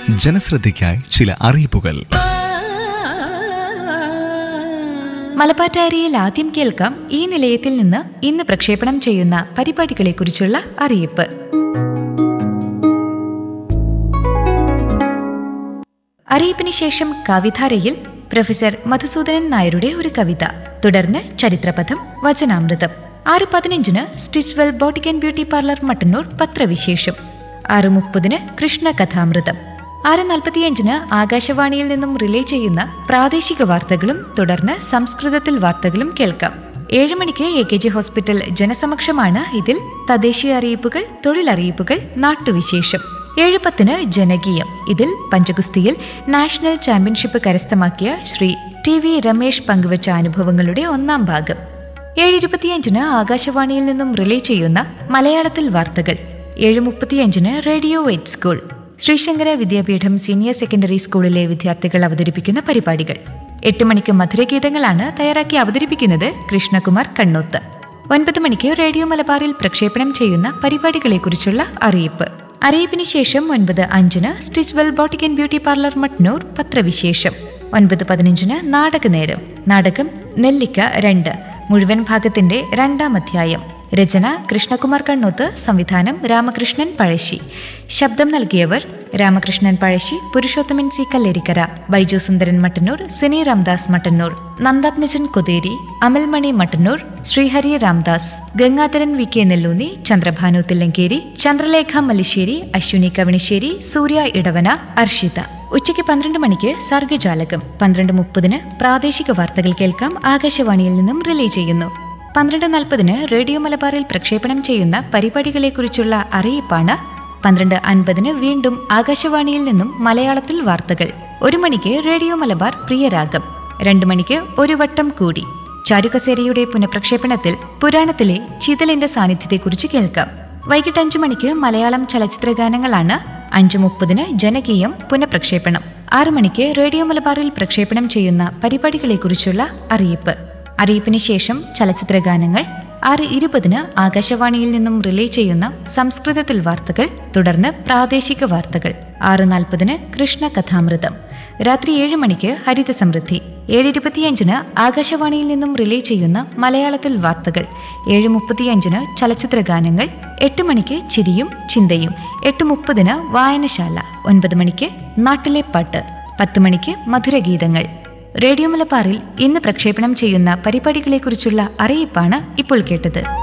ജനശ്രദ്ധയ്ക്കായി ചില അറിയിപ്പുകൾ മലബാറ്റാരിയിൽ ആദ്യം കേൾക്കാം ഈ നിലയത്തിൽ നിന്ന് ഇന്ന് പ്രക്ഷേപണം ചെയ്യുന്ന പരിപാടികളെക്കുറിച്ചുള്ള അറിയിപ്പ് അറിയിപ്പിന് ശേഷം കവിധാരയിൽ പ്രൊഫസർ മധുസൂദനൻ നായരുടെ ഒരു കവിത തുടർന്ന് ചരിത്രപഥം വചനാമൃതം ആറ് പതിനഞ്ചിന് Stitchwell boutique and beauty parlour Mattannur പത്രവിശേഷം ആറ് മുപ്പതിന് കൃഷ്ണ കഥാമൃതം ആറ് നാൽപ്പത്തിയഞ്ചിന് ആകാശവാണിയിൽ നിന്നും റിലേ ചെയ്യുന്ന പ്രാദേശിക വാർത്തകളും തുടർന്ന് സംസ്കൃതത്തിൽ വാർത്തകളും കേൾക്കാം ഏഴ് മണിക്ക് എ കെ ജി ഹോസ്പിറ്റൽ ജനസമക്ഷമാണ് ഇതിൽ തദ്ദേശീയ അറിയിപ്പുകൾ തൊഴിലറിയിപ്പുകൾ നാട്ടുവിശേഷം ഏഴ് പത്തിന് ജനകീയം ഇതിൽ പഞ്ചഗുസ്തിയിൽ നാഷണൽ ചാമ്പ്യൻഷിപ്പ് കരസ്ഥമാക്കിയ ശ്രീ ടി വി രമേശ് പങ്കുവച്ച അനുഭവങ്ങളുടെ ഒന്നാം ഭാഗം ഏഴ് ഇരുപത്തിയഞ്ചിന് ആകാശവാണിയിൽ നിന്നും റിലേ ചെയ്യുന്ന മലയാളത്തിൽ വാർത്തകൾ ഏഴ് മുപ്പത്തിയഞ്ചിന് radio eight school Sreesankara Vidyapeetham senior secondary സ്കൂളിലെ വിദ്യാർത്ഥികൾ അവതരിപ്പിക്കുന്ന പരിപാടികൾ എട്ട് മണിക്ക് മധുരഗീതങ്ങളാണ് തയ്യാറാക്കി അവതരിപ്പിക്കുന്നത് കൃഷ്ണകുമാർ കണ്ണൂത്ത് ഒൻപത് മണിക്ക് റേഡിയോ മലബാറിൽ പ്രക്ഷേപണം ചെയ്യുന്ന പരിപാടികളെക്കുറിച്ചുള്ള അറിയിപ്പ് അറിയിപ്പിന് ശേഷം ഒൻപത് അഞ്ചിന് Stitchwell boutique and beauty parlour Mattannur പത്രവിശേഷം ഒൻപത് പതിനഞ്ചിന് നാടകനേരം നാടകം നെല്ലിക്ക രണ്ട് മുഴുവൻ ഭാഗത്തിന്റെ രണ്ടാം അധ്യായം രചന കൃഷ്ണകുമാർ കണ്ണൂത്ത് സംവിധാനം രാമകൃഷ്ണൻ പഴശ്ശി ശബ്ദം നൽകിയവർ Ramakrishnan Pazhassi Purushothaman C Kallerikkara Baiju Sundaran Mattannur Sini Ramdas Mattannur Nandathmajan Kotheri Amalmani Mattannur Sreehari Ramdas Gangadharan V K Nelloonni Chandrabhanu Thillankeri Chandralekha Mallisseri Aswini Kavanisseri Surya Edavana Arshitha ഉച്ചയ്ക്ക് പന്ത്രണ്ട് മണിക്ക് സർഗജാലകം പന്ത്രണ്ട് മുപ്പതിന് പ്രാദേശിക വാർത്തകൾ കേൾക്കാം ആകാശവാണിയിൽ നിന്നും റിലേ ചെയ്യുന്നു പന്ത്രണ്ട് നാൽപ്പതിന് റേഡിയോ മലബാറിൽ പ്രക്ഷേപണം ചെയ്യുന്ന പരിപാടികളെക്കുറിച്ചുള്ള അറിയിപ്പാണ് പന്ത്രണ്ട് അൻപതിന് വീണ്ടും ആകാശവാണിയിൽ നിന്നും മലയാളത്തിൽ വാർത്തകൾ ഒരു മണിക്ക് റേഡിയോ മലബാർ പ്രിയരാഗം രണ്ടു മണിക്ക് ഒരു വട്ടം കൂടി ചാരുകസേരയുടെ പുനഃപ്രക്ഷേപണത്തിൽ പുരാണത്തിലെ ചിതലിന്റെ സാന്നിധ്യത്തെക്കുറിച്ച് കേൾക്കാം വൈകിട്ട് അഞ്ചു മണിക്ക് മലയാളം ചലച്ചിത്ര ഗാനങ്ങളാണ് അഞ്ചു മുപ്പതിന് ജനകീയം പുനഃപ്രക്ഷേപണം ആറു മണിക്ക് റേഡിയോ മലബാറിൽ പ്രക്ഷേപണം ചെയ്യുന്ന പരിപാടികളെക്കുറിച്ചുള്ള അറിയിപ്പ് അറിയിപ്പിന് ശേഷം ചലച്ചിത്ര ഗാനങ്ങൾ ആറ് ഇരുപതിന് ആകാശവാണിയിൽ നിന്നും റിലേ ചെയ്യുന്ന സംസ്കൃതത്തിൽ വാർത്തകൾ തുടർന്ന് പ്രാദേശിക വാർത്തകൾ ആറ് നാൽപ്പതിന് കൃഷ്ണ കഥാമൃതം രാത്രി ഏഴ് മണിക്ക് ഹരിത സമൃദ്ധി ഏഴ് ഇരുപത്തിയഞ്ചിന് ആകാശവാണിയിൽ നിന്നും റിലേ ചെയ്യുന്ന മലയാളത്തിൽ വാർത്തകൾ ഏഴ് മുപ്പത്തിയഞ്ചിന് ചലച്ചിത്ര ഗാനങ്ങൾ എട്ട് മണിക്ക് ചിരിയും ചിന്തയും എട്ട് മുപ്പതിന് വായനശാല ഒൻപത് മണിക്ക് നാട്ടിലെ പാട്ട് പത്ത് മണിക്ക് മധുരഗീതങ്ങൾ റേഡിയോ മലബാറിൽ ഇന്ന് പ്രക്ഷേപണം ചെയ്യുന്ന പരിപാടികളെക്കുറിച്ചുള്ള അറിയിപ്പാണ് ഇപ്പോൾ കേട്ടത്